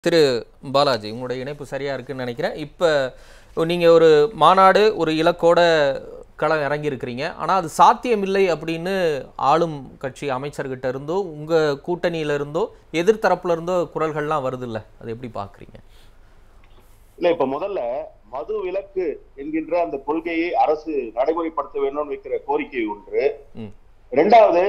திரு பாலாஜி உங்களுடைய இணைப்பு சரியா இருக்குன்னு நினைக்கிறேன் இப்போ நீங்க ஒரு மாநாடு ஒரு இலக்கோட களம் இறங்கியிருக்கிறீங்க ஆனா அது சாத்தியமில்லை அப்படின்னு ஆளும் கட்சி அமைச்சர்கிட்ட இருந்தோ உங்க கூட்டணியில இருந்தோ எதிர்த்தரப்புல இருந்தோ குரல்கள்லாம் வருது இல்ல அது எப்படி பாக்குறீங்க இல்ல இப்ப முதல்ல மது விலக்கு என்கின்ற அந்த கொள்கையை அரசு நடைமுறைப்படுத்த வேணும்னு வைக்கிற கோரிக்கை ஒன்று ம். இரண்டாவது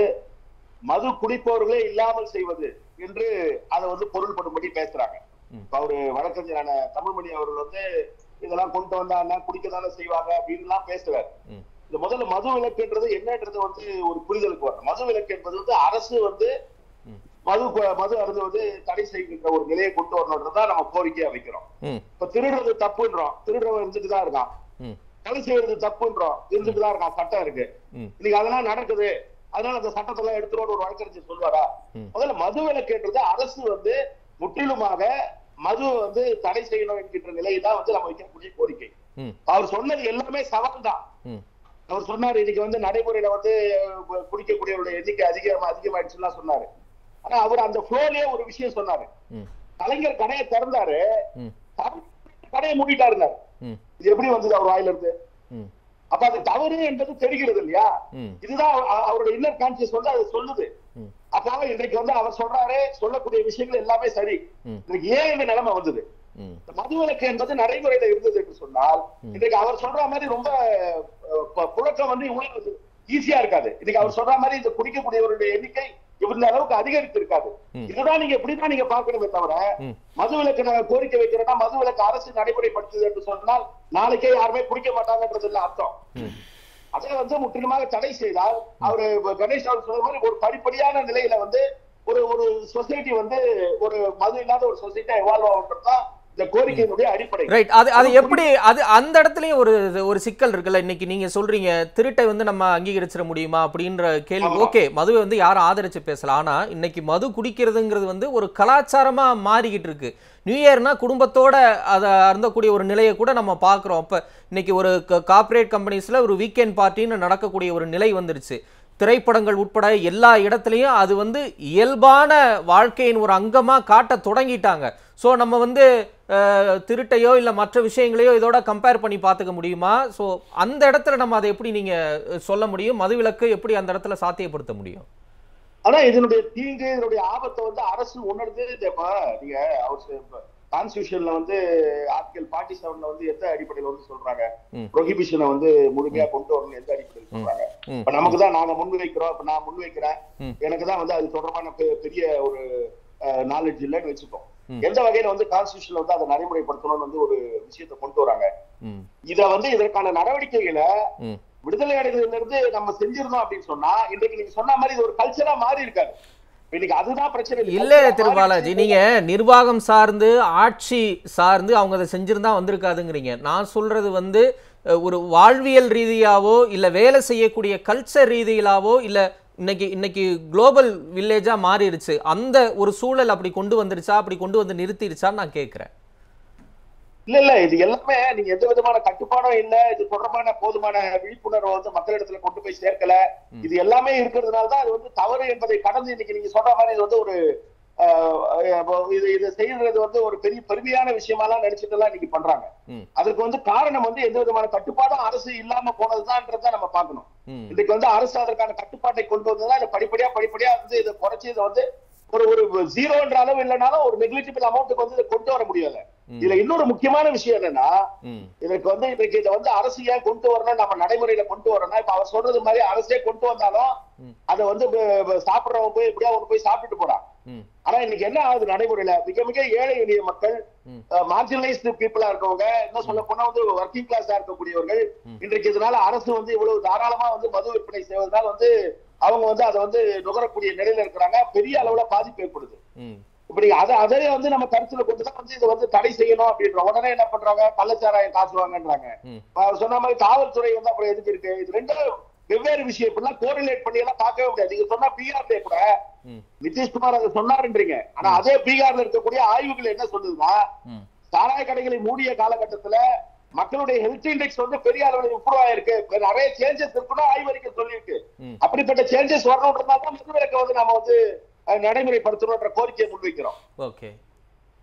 மது குடிப்பவர்களே இல்லாமல் செய்வது என்று அதை வந்து பொருள்படும்படி பேசுறாங்க ம். இப்ப அவரு வழக்கறிஞரான தமிழ்மணி அவர்கள் வந்து இதெல்லாம் கொண்டு வந்தாங்கன்னா குடிக்க தானே செய்வாங்க அப்படின்னு எல்லாம் பேசுறாரு ம். இந்த முதல்ல மது விலக்குன்றது என்னன்றது வந்து ஒரு புரிதலுக்கு வரணும் மது விலக்கு என்பது வந்து அரசு வந்து ம். மது மது அருந்துவது தடை செய்கின்ற ஒரு நிலையை கொண்டு வரணுன்றதான் நம்ம கோரிக்கையா வைக்கிறோம் ம் இப்ப திருடுறது தப்புன்றோம் திருடுறவன் இருந்துட்டு தான் இருக்கான் ம் கொலை செய்யறது தப்புன்றோம் இருந்துட்டு தான் இருக்கான் சட்டம் இருக்கு ம் இன்னைக்கு அதெல்லாம் நடக்குது அதனால அந்த சட்டத்தெல்லாம் எடுத்துருவோம் ஒரு வழக்கறிஞர் சொல்வாரா ம். முதல்ல மது விலக்குன்றது அரசு வந்து முற்றிலுமாக மது வந்து தடை செய்யணும் என்கின்ற நிலையை தான் வந்து நம்ம வைக்கக்கூடிய கோரிக்கை ம் அவர் சொன்னது எல்லாமே சவால் தான் ம் அவர் சொன்னாரு இன்னைக்கு வந்து நடைமுறையில வந்து அஹ், குடிக்கக்கூடியவருடைய எண்ணிக்கை அதிகம் அதிகமாயிடுச்சுலாம் சொன்னாரு ஆனா அவர் அந்த ஃப்ளோலயே ஒரு விஷயம் சொன்னாரு ம் கலைஞர் கடையை திறந்தாரு ம் தவறு கடையை மூடிட்டாருனாரு ம் இது எப்படி வந்தது அவர் வாயில இருந்து ம் அப்ப அது தவறு என்பது தெரிகிறது இல்லையா ம் இதுதான் அவ- அவருடைய இன்னர் கான்சியஸ் வந்து அது சொல்லுது ம் அப்ப இன்றைக்கு வந்து அவர் சொல்றாரு சொல்லக்கூடிய விஷயங்கள் எல்லாமே சரி ம். இன்னைக்கு ஏன் இந்த நிலைமை வந்தது ம் இந்த மதுவிலக்கு என்பது நடைமுறையில இருந்தது என்று சொன்னால் ம். இன்றைக்கு அவர் சொல்ற மாதிரி ரொம்ப அஹ், ப- புழக்கம் வந்து இவ்வளவு ஈஸியா இருக்காது இன்னைக்கு அவர் சொல்ற மாதிரி இந்த குடிக்கக்கூடியவருடைய எண்ணிக்கை இந்த அளவுக்கு அதிகரித்து இருக்காது ம். இதுதான் நீங்க இப்படிதான் நீங்க பார்க்கணுமே தவிர ம் மதுவிலக்கு நாங்க கோரிக்கை வைக்கிறோம்னா மதுவிலக்கு அரசு நடைமுறைப்படுத்துது என்று சொன்னால் நாளைக்கே யாருமே குடிக்க மாட்டாங்கன்றது இல்ல அர்த்தம் ம் அதை வந்து முற்றிலுமாக தடை செய்தால் அவரு இப்ப கணேஷ் அவர் சொன்ன மாதிரி ஒரு படிப்படியான நிலையில வந்து ஒரு ஒரு சொசைட்டி வந்து ஒரு மது இல்லாத ஒரு சொசைட்டியா எவால்வ் ஆகுன்றதுதான் இந்த கோரிக்கையினுடைய அடிப்படை ரைட் அது அது எப்படி அது அந்த இடத்துலயும் ஒரு ஒரு சிக்கல் இருக்குல்ல இன்னைக்கு நீங்க சொல்றீங்க திருட்டை வந்து நம்ம அங்கீகரிச்சிட முடியுமா அப்படின்ற கேள்வி ஆமா. ஓகே மதுவை வந்து யாரும் ஆதரிச்சு பேசலாம் ஆனா இன்னைக்கு மது குடிக்கிறதுங்கிறது வந்து ஒரு கலாச்சாரமா மாறிக்கிட்டு இருக்கு நியூ இயர்னா குடும்பத்தோட அதை அருந்தக்கூடிய ஒரு நிலையை கூட நம்ம பார்க்குறோம் அப்ப இன்னைக்கு ஒரு கார்ப்பரேட் கம்பெனிஸ்ல ஒரு வீக்கெண்ட் பார்ட்டின்னு நடக்கக்கூடிய ஒரு நிலை வந்துருச்சு திரைப்படங்கள் உட்பட எல்லா இடத்துலையும் அது வந்து இயல்பான வாழ்க்கையின் ஒரு அங்கமா காட்ட தொடங்கிட்டாங்க ஸோ நம்ம வந்து அஹ், திருட்டையோ இல்லை மற்ற விஷயங்களையோ இதோட கம்பேர் பண்ணி பார்த்துக்க முடியுமா ஸோ அந்த இடத்துல நம்ம அதை எப்படி நீங்க அஹ், சொல்ல முடியும் மதுவிலக்கு எப்படி அந்த இடத்துல சாத்தியப்படுத்த முடியும் ஆனா இதனுடைய தீங்கு இதனுடைய ஆபத்தை வந்து அரசு உணர்ந்து இந்த இப்ப நீங்க அவர் கான்ஸ்டியூஷன்ல வந்து ஆர்டிகல் ஃபார்ட்டி செவன்ல வந்து எந்த அடிப்படையில வந்து சொல்றாங்க ம். ப்ரொஹிபிஷனை வந்து முழுமையா கொண்டு வரணும் எந்த அடிப்படையில் சொல்றாங்க ம். இப்ப நமக்கு தான் நாங்க முன்வைக்கிறோம் இப்ப நான் முன்வைக்கிறேன் ம். எனக்கு தான் வந்து அது தொடர்பான பெ- பெரிய ஒரு நாலேஜ் இல்லைன்னு வச்சுக்கோம் ம். எந்த வகையில வந்து கான்ஸ்டியூஷன்ல வந்து அதை நடைமுறைப்படுத்தணும்னு வந்து ஒரு விஷயத்தை கொண்டு வராங்க ம் இத வந்து இதற்கான நடவடிக்கைகளை ம் விடுதலை அடைந்ததுல இருந்து நம்ம செஞ்சிருந்தோம் அப்படின்னு சொன்னா இன்றைக்கு நீங்க சொன்ன மாதிரி இது ஒரு கல்ச்சரா மாறி இருக்காது இன்னைக்கு அதுதான் பிரச்சனை இல்ல திரு பாலாஜி நீங்க நிர்வாகம் சார்ந்து ஆட்சி சார்ந்து அவங்க அதை செஞ்சிருந்தா வந்திருக்காதுங்கிறீங்க நான் சொல்றது வந்து அஹ், ஒரு வாழ்வியல் ரீதியாவோ இல்ல வேலை செய்யக்கூடிய கல்ச்சர் ரீதியிலாவோ இல்ல இன்னைக்கு இன்னைக்கு குளோபல் வில்லேஜா மாறிடுச்சு அந்த ஒரு சூழல் அப்படி கொண்டு வந்துருச்சா அப்படி கொண்டு வந்து நிறுத்திடுச்சான்னு நான் கேட்கிறேன் இல்ல இல்ல இது எல்லாமே நீங்க எந்த விதமான கட்டுப்பாடும் இல்ல இது தொடர்பான போதுமான விழிப்புணர்வை வந்து மக்களிடத்துல கொண்டு போய் சேர்க்கல இது எல்லாமே இருக்கிறதுனால தான் அது வந்து தவறு என்பதை கடந்து இன்னைக்கு நீங்க சொல்ற மாதிரி இது வந்து ஒரு ஆஹ், அஹ், இது இது செய்யறது வந்து ஒரு பெரிய பெருமையான விஷயமாலாம் நினைச்சிட்டு எல்லாம் இன்னைக்கு பண்றாங்க ம். அதுக்கு வந்து காரணம் வந்து எந்த விதமான கட்டுப்பாடும் அரசு இல்லாம போனதுதான்றதை நம்ம பார்க்கணும் ம் இன்னைக்கு வந்து அரசு அதற்கான கட்டுப்பாட்டை கொண்டு வந்ததுதான் இதை படிப்படியா படிப்படியா வந்து இதை குறைச்சி இதை வந்து ஒரு ஒரு ஜீரோன்ற அளவு இல்லைனாலும் ஒரு நெக்லிஜிபிள் அமௌண்ட்டுக்கு வந்து இதை கொண்டு வர முடியல ம். இதுல இன்னொரு முக்கியமான விஷயம் என்னன்னா ம் இதற்கு வந்து இன்னைக்கு இதை வந்து அரசு ஏன் கொண்டு வரணும் நம்ம நடைமுறையில கொண்டு வரணும் இப்ப அவர் சொல்றது மாதிரி அரசே கொண்டு வந்தாலும் ம். அதை வந்து ப- ப- சாப்பிடுறவங்க போய் எப்படியா ஒண்ணு போய் சாப்பிட்டுட்டு போறான் ம் ஆனா இன்னைக்கு என்ன ஆகுது நடைமுறையில மிக மிக ஏழை எளிய மக்கள் ம். மார்ஜினலைஸ்டு பீப்புளா இருக்கவங்க என்ன சொல்ல போனா வந்து ஒர்க்கிங் கிளாஸா இருக்கக்கூடியவர்கள் ம். இன்றைக்கு இதனால அரசு வந்து இவ்வளவு தாராளமா வந்து மது விற்பனை செய்வதனால வந்து அவங்க வந்து அதை வந்து நுகரக்கூடிய நிலையில இருக்கிறாங்க பெரிய அளவுல பாதிப்பு ஏற்படுது ம் இப்படி அதை அதே வந்து நம்ம கருத்துல கொண்டுதான் வந்து இதை வந்து தடை செய்யணும் அப்படின்ற உடனே என்ன பண்றாங்க கள்ளச்சாராயம் காசுவாங்கன்றாங்க ம் அவர் சொன்ன மாதிரி காவல்துறை வந்து அப்புறம் எதுக்கு இருக்கு இது ரெண்டும் வெவ்வேறு விஷயம் இப்படிலாம் கோரிலேட் பண்ணி எல்லாம் பார்க்கவே முடியாது நீங்க சொன்னா பீகார்ல கூட ம் நிதிஷ்குமார் அதை சொன்னாருன்றீங்க ஆனா அதே பீகார்ல இருக்கக்கூடிய ஆய்வுகள் என்ன சொல்லுதுன்னா ம் சாராய கடைகளை மூடிய காலகட்டத்துல மக்களுடைய ஹெல்த் இண்டெக்ஸ் வந்து பெரிய அளவில் இம்ப்ரூவ் ஆயிருக்கு நிறைய சேஞ்சஸ் இருக்குன்னு ஆய்வறிக்கை சொல்லியிருக்கு ம். அப்படிப்பட்ட சேஞ்சஸ் வரணுன்றதுனால தான் மதுவிலக்கை வந்து நம்ம வந்து அஹ், நடைமுறைப்படுத்தணும்ன்ற கோரிக்கையை முன்வைக்கிறோம் ஓகே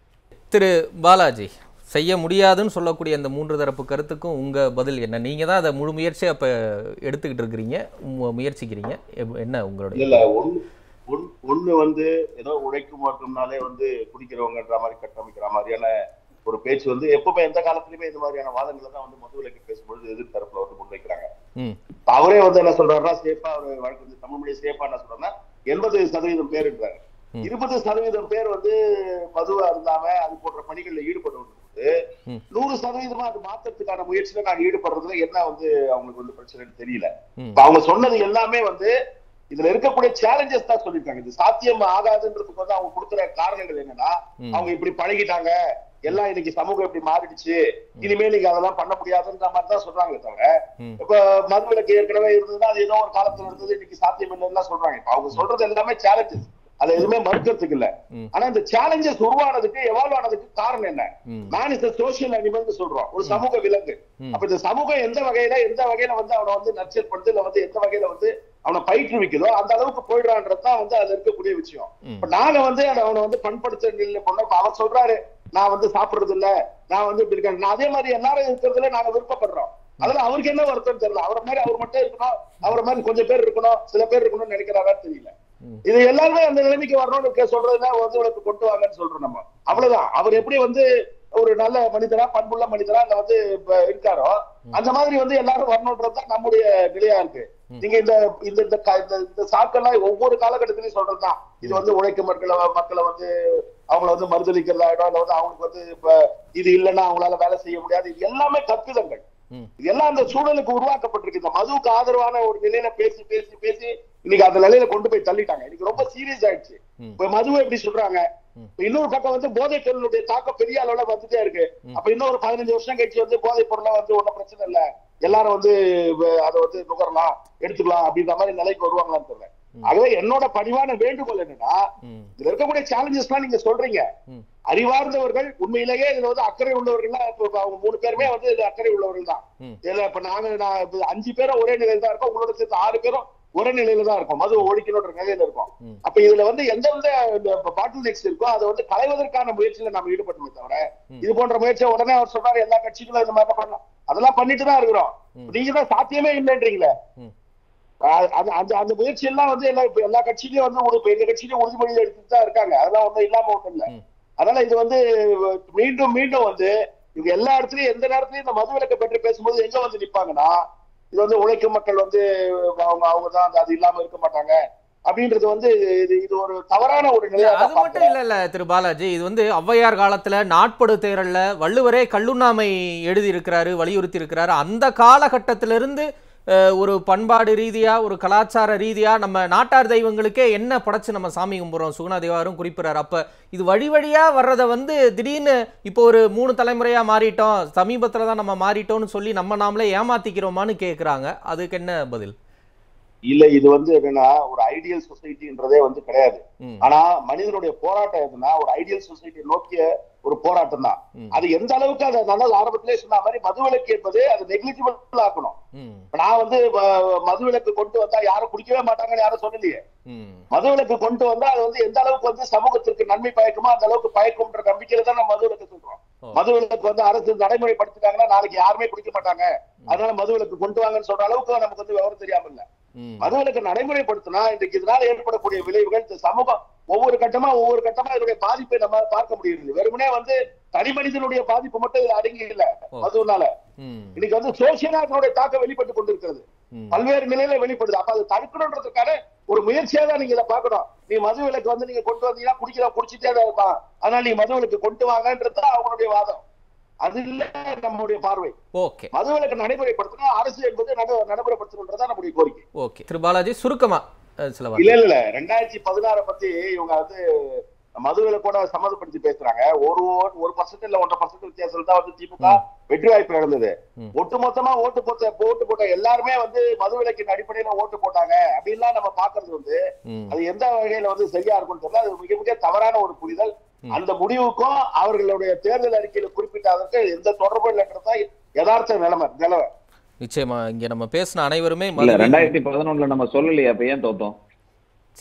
திரு பாலாஜி செய்ய முடியாதுன்னு சொல்லக்கூடிய அந்த மூன்று தரப்பு கருத்துக்கும் உங்க பதில் என்ன நீங்க தான் அதை முழு முயற்சியா இப்ப எடுத்துக்கிட்டு இருக்கிறீங்க மு- முயற்சிக்கிறீங்க எப்- என்ன இல்ல உங்களுடைய இல்ல ஒண்ணு ஒண்ணு- ஒண்ணு வந்து ஏதோ உழைக்கும் மட்டும்னாலே வந்து குடிக்கிறவங்கன்ற மாதிரி கட்டமைக்கிற மாதிரியான ஒரு பேச்சு வந்து எப்பவுமே எந்த காலத்துலயுமே இந்த மாதிரியான வாதங்களை தான் வந்து மது விலக்கு பேசும்பொழுது எதிர்த்தரப்புல வந்து முன்வைக்கிறாங்க ம் இப்ப அவரே வந்து என்ன சொல்றாருன்னா சேஃபா ஒரு வழக்கு வந்து தமிழ் மொழி சேஃபா என்ன சொல்றாருன்னா எண்பது சதவீதம் பேருன்றாரு ம். இருபது சதவீதம் பேர் வந்து மதுவா இருந்தாம அது போன்ற பணிகள்ல ஈடுபடுவது ம். நூறு சதவீதமா அது மாற்றத்துக்கான முயற்சியில நாங்க ஈடுபடுறதுல என்ன வந்து அவங்களுக்கு வந்து பிரச்சனைன்னு தெரியல ம் இப்ப அவங்க சொன்னது எல்லாமே வந்து இதுல இருக்கக்கூடிய சேலஞ்சஸ் தான் சொல்லிருக்காங்க இது சாத்தியம் ஆகாதுன்றதுக்கு வந்து அவங்க கொடுக்குற காரணங்கள் என்னன்னா ம். அவங்க இப்படி பழகிட்டாங்க எல்லாம் இன்னைக்கு சமூகம் இப்படி மாறிடுச்சு இனிமே நீங்க அதெல்லாம் பண்ண முடியாதுன்ற மாதிரி தான் சொல்றாங்களே தவிர ம் இப்ப மதுவிலக்கு ஏற்கனவே இருந்ததுன்னா அது ஏதோ ஒரு காலத்துல இருந்தது இன்னைக்கு சாத்தியம் இல்லைன்னு சொல்றாங்க இப்ப அவங்க சொல்றது எல்லாமே சேலஞ்சஸ் அதை எதுவுமே மறுக்கிறதுக்கு இல்ல ம். ஆனா இந்த சேலஞ்சஸ் உருவானதுக்கு எவால்வ் ஆனதுக்கு காரணம் என்ன ம் மேன் இஸ் சோசியல் அனிமல் சொல்றோம் ஒரு சமூக விலங்கு ம். அப்ப இந்த சமூகம் எந்த வகையில எந்த வகையில வந்து அவனை வந்து நர்ச்சர் பண்ணுது இல்ல வந்து எந்த வகையில வந்து அவனை பயிற்றுவிக்குதோ அந்த அளவுக்கு போயிடுறான்றதுதான் வந்து அதுல இருக்கக்கூடிய விஷயம் ம். இப்ப நாங்க வந்து அதை அவனை வந்து பண்படுத்த நிலை பண்ணோம் இப்ப அவர் சொல்றாரு நான் வந்து சாப்பிடுறது இல்ல நான் வந்து இப்படி இருக்கேன் நான் அதே மாதிரி எல்லாரும் இருக்கிறதுல நாங்க விருப்பப்படுறோம் அதுல அவருக்கு என்ன வருத்தம் தெரியல அவரை மாதிரி அவர் மட்டும் இருக்கணும் அவரை மாதிரி கொஞ்சம் பேர் இருக்கணும் சில பேர் இருக்கணும்னு நினைக்கிறாரான்னு தெரியல ம். இது எல்லாருமே அந்த நிலைமைக்கு வரணும்னு கே- சொல்றதுதான் வந்து உனக்கு கொண்டு வாங்கன்னு சொல்றோம் நம்ம அவ்வளவுதான் அவர் எப்படி வந்து ஒரு நல்ல மனிதரா பண்புள்ள மனிதரா அங்க வந்து இப்ப இருக்காரோ அந்த மாதிரி வந்து எல்லாரும் வரணுன்றதுதான் நம்முடைய நிலையா இருக்கு ம். நீங்க இந்த இந்த இந்த க- இந்த- இந்த சாக்கெல்லாம் ஒவ்வொரு காலகட்டத்திலையும் சொல்றதுதான் இது வந்து உழைக்கும் மக்களை மக்களை வந்து அவங்கள வந்து மறுதளிக்கிறதாயிடும் இல்ல வந்து அவங்களுக்கு வந்து இப்ப இது இல்லைன்னா அவங்களால வேலை செய்ய முடியாது இது எல்லாமே கற்பிதங்கள் ம் இதெல்லாம் அந்த சூழலுக்கு உருவாக்கப்பட்டிருக்கு இந்த மதுவுக்கு ஆதரவான ஒரு நிலையில பேசி பேசி பேசி இன்னைக்கு அந்த நிலையில கொண்டு போய் தள்ளிட்டாங்க இன்னைக்கு ரொம்ப சீரியஸ் ஆயிடுச்சு ம். இப்ப மதுவை எப்படி சொல்றாங்க ம். இப்ப இன்னொரு பக்கம் வந்து போதைப் பொருளுடைய தாக்கம் பெரிய அளவுல வந்துட்டே இருக்கு ம். அப்ப இன்னொரு பதினஞ்சு வருஷம் கழிச்சு வந்து போதைப் பொருளை வந்து ஒண்ணும் பிரச்சனை இல்ல எல்லாரும் வந்து வ- அதை வந்து நுகரலாம் எடுத்துக்கலாம் அப்படின்ற மாதிரி நிலைக்கு வருவாங்களான்னு தெரியல ம். ஆகவே என்னோட பணிவான வேண்டுகோள் என்னன்னா ம் இதுல இருக்கக்கூடிய சேலஞ்சஸ்லாம் நீங்க சொல்றீங்க ம். அறிவார்ந்தவர்கள் உண்மையிலேயே இதுல வந்து அக்கறை உள்ளவர்கள்லாம் இப்ப அவங்க மூணு பேருமே வந்து இதுல அக்கறை உள்ளவர்கள் தான் ம். இதுல இப்ப நாங்க நான் இப்ப அஞ்சு பேரும் ஒரே நிலையில தான் இருக்கோம் உங்களோட சேர்த்து ஆறு பேரும் ஒரே நிலையில தான் இருக்கோம் மது ஒழிக்கணுன்ற நிலையில இருக்கோம் ம். அப்ப இதுல வந்து எந்தெந்த பாட்டில் நெக்ஸ் இருக்கோ அதை வந்து களைவதற்கான முயற்சியில நம்ம ஈடுபட்டோமே தவிர ம். இது போன்ற முயற்சியை உடனே அவர் சொல்றாரு எல்லா கட்சிகளும் இந்த மாதிரி பண்ணலாம் அதெல்லாம் பண்ணிட்டு தான் இருக்கிறோம் ம். நீங்க தான் சாத்தியமே இல்லைன்றீங்களே ம். அஹ் அது அந்த அந்த முயற்சி எல்லாம் வந்து எல்லா இப்ப எல்லா கட்சியிலயும் வந்து ஒரு இப்ப எங்க கட்சியிலயும் உறுதிமொழி எடுத்துட்டு தான் இருக்காங்க அதெல்லாம் ஒண்ணும் இல்லாம ஒண்ணும் இல்ல ம். அதனால இது வந்து மீண்டும் மீண்டும் வந்து இவங்க எல்லா இடத்துலயும் எந்த நேரத்துலயும் இந்த மது விலக்கை பற்றி பேசும்போது எங்க வந்து நிப்பாங்கன்னா இது வந்து உழைக்கும் மக்கள் வந்து அவங்க அவங்க தான் அந்த அது இல்லாம இருக்க மாட்டாங்க அப்படின்றது வந்து இது இது ஒரு தவறான ஒரு நிலையா அது மட்டும் இல்ல இல்ல திரு பாலாஜி இது வந்து ஔவையார் காலத்துல நாட்படு தேரல்ல வள்ளுவரே கல்லுண்ணாமை எழுதி இருக்கிறாரு வலியுறுத்தி இருக்கிறாரு அந்த காலகட்டத்திலிருந்து அஹ், ஒரு பண்பாடு ரீதியா ஒரு கலாச்சார ரீதியா நம்ம நாட்டார் தெய்வங்களுக்கே என்ன படைச்சு நம்ம சாமி கும்பிடுறோம் சுகுணா தேவாரும் குறிப்பிடுறாரு அப்ப இது வழி வழியா வர்றத வந்து திடீர்னு இப்போ ஒரு மூணு தலைமுறையா மாறிட்டோம் சமீபத்துல தான் நம்ம மாறிட்டோம்னு சொல்லி நம்ம நாமளே ஏமாத்திக்கிறோமான்னு கேக்குறாங்க அதுக்கு என்ன பதில் இல்ல இது வந்து என்னன்னா ஒரு ஐடியல் சொசைட்டின்றதே வந்து கிடையாது ம் ஆனா மனிதனுடைய போராட்டம் எதுனா ஒரு ஐடியல் சொசைட்டி நோக்கிய ஒரு போராட்டம் தான் ம் அது எந்த அளவுக்கு அதை நல்ல ஆரம்பத்திலே சொன்ன மாதிரி மதுவிலக்கு என்பது அது நெக்லிஜிபிள் ஆக்கணும் ம் இப்ப நான் வந்து ம- மதுவிலக்கு கொண்டு வந்தா யாரும் குடிக்கவே மாட்டாங்கன்னு யாரும் சொல்லலையே ம் மதுவிலக்கு கொண்டு வந்தா அது வந்து எந்த அளவுக்கு வந்து சமூகத்திற்கு நன்மை பயக்குமோ அந்த அளவுக்கு பயக்கும்ன்ற நம்பிக்கையில தான் நம்ம மதுவிலக்கு சொல்றோம் ஓ. மதுவிலக்கு வந்து அரசு நடைமுறைப்படுத்திட்டாங்கன்னா நாளைக்கு யாருமே குடிக்க மாட்டாங்க அதனால மதுவிலக்கு கொண்டு வாங்கன்னு சொல்ற அளவுக்கு நமக்கு வந்து விவரம் தெரியாம இல்ல ம் மதுவிலக்கு நடைமுறைப்படுத்தினா இன்றைக்கு இதனால ஏற்படக்கூடிய விளைவுகள் இந்த சமூகம் ஒவ்வொரு கட்டமா ஒவ்வொரு கட்டமா இதனுடைய பாதிப்பை நம்ம பார்க்க முடியுது வெறுமனே வந்து தனி மனிதனுடைய பாதிப்பு மட்டும் இதுல அடங்கி இல்ல ஓ. மதுவினால ம் இன்னைக்கு வந்து சோசியலா இதனுடைய தாக்கம் வெளிப்பட்டு கொண்டிருக்கிறது ம் பல்வேறு நிலையில வெளிப்படுது அப்ப அதை தடுக்கணுன்றதுக்கான ஒரு முயற்சியா தான் நீங்க இதை பார்க்கணும் நீ மது விலக்கு வந்து நீங்க கொண்டு வந்தீங்கன்னா குடிக்கிற குடிச்சிட்டே தான் இருப்பான் அதனால நீ மது விலக்கு கொண்டு வாங்கன்றது தான் அவங்களுடைய வாதம் அது இல்ல நம்முடைய பார்வை ஓகே மது விலக்கு நடைமுறைப்படுத்தினா அரசு என்பது நட- நடைமுறைப்படுத்தணுன்றதா நம்முடைய கோரிக்கை ஓகே திரு பாலாஜி சுருக்கமா அஹ், சில இல்ல வார்த்தை இல்ல இல்ல ரெண்டாயிரத்தி பதினாறு பத்தி இவங்க வந்து மதுவில கூட சம்மதப்படுத்தி பேசுறாங்க ஒரு ஓட்- ஒரு பர்சன்ட் இல்ல ஒன்றரை பர்சன்ட் வித்தியாசம் தான் வந்து திமுக வெற்றி வாய்ப்பு இழந்தது ம். ஒட்டு மொத்தமா ஓட்டு போட்ட ஓட்டு போட்ட எல்லாருமே வந்து மதுவிலக்கின் அடிப்படையில ஓட்டு போட்டாங்க அப்படின்லாம் நம்ம பாக்குறது வந்து ம் அது எந்த வகையில வந்து சரியா இருக்கும்னு தெரியல அது மிக மிக தவறான ஒரு புரிதல் ம். அந்த முடிவுக்கும் அவர்களுடைய தேர்தல் அறிக்கையில குறிப்பிட்ட அதற்கு எந்த தொடர்பும் இல்லைன்றதான் யதார்த்த நிலைமை நிலவை நிச்சயமா இங்க நம்ம பேசின அனைவருமே இல்ல மதுவின்- ரெண்டாயிரத்தி பதினொன்னுல நம்ம சொல்லலையே அப்ப ஏன் தோத்தோம் சரி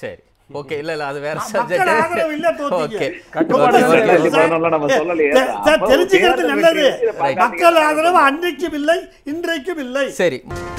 ஓகே இல்ல இல்ல அது வேற மக்கள் ஆதரவு இல்ல சப்ஜெக்ட் தோத்தீங்க ஓகே கட்டுப்பாடு ஓகே, இல்லை, ஓகே. பதினொன்றுல நம்ம சொல்லலையே. தெ- தெ- அப்போ தெரிஞ்சுக்கிறது தேர்தல் நல்லது வெற்றியை இதை பார்க்காதீங்க. மக்கள் ஆதரவு அன்றைக்கும் இல்லை இன்றைக்கும் இல்லை சரி